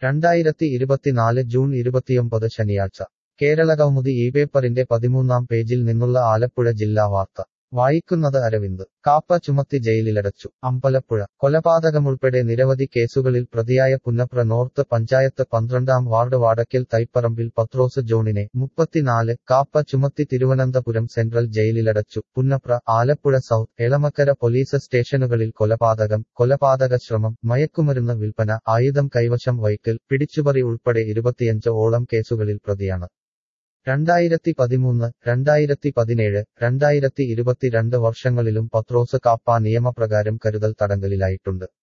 രണ്ടായിരത്തി ഇരുപത്തിനാല് ജൂൺ ഇരുപത്തിയൊമ്പത് ശനിയാഴ്ച കേരളകൗമുദി ഈ പേപ്പറിന്റെ പതിമൂന്നാം പേജിൽ നിന്നുള്ള ആലപ്പുഴ ജില്ലാ വാർത്ത വായിക്കുന്നത് അരവിന്ദ് കാപ്പ ചുമത്തി ജയിലിലടച്ചു അമ്പലപ്പുഴ കൊലപാതകമുൾപ്പെടെ നിരവധി കേസുകളിൽ പ്രതിയായ പുന്നപ്ര നോർത്ത് പഞ്ചായത്ത് പന്ത്രണ്ടാം വാർഡ് വാടക്കൽ തൈപ്പറമ്പിൽ പത്രോസ് ജോണിനെ മുപ്പത്തിനാല് കാപ്പ ചുമത്തി തിരുവനന്തപുരം സെൻട്രൽ ജയിലിലടച്ചു പുന്നപ്ര ആലപ്പുഴ സൗത്ത് എളമക്കര പോലീസ് സ്റ്റേഷനുകളിൽ കൊലപാതകം കൊലപാതക ശ്രമം മയക്കുമരുന്ന് വിൽപ്പന ആയുധം കൈവശം വൈക്കൽ പിടിച്ചുപറി ഉൾപ്പെടെ ഇരുപത്തിയഞ്ച് ഓളം കേസുകളിൽ പ്രതിയാണ് രണ്ടായിരത്തി പതിമൂന്ന് രണ്ടായിരത്തി പതിനേഴ് രണ്ടായിരത്തി ഇരുപത്തിരണ്ട് വർഷങ്ങളിലും പത്രോസ് കാപ്പ നിയമപ്രകാരം കരുതൽ തടങ്കലിലായിട്ടുണ്ട്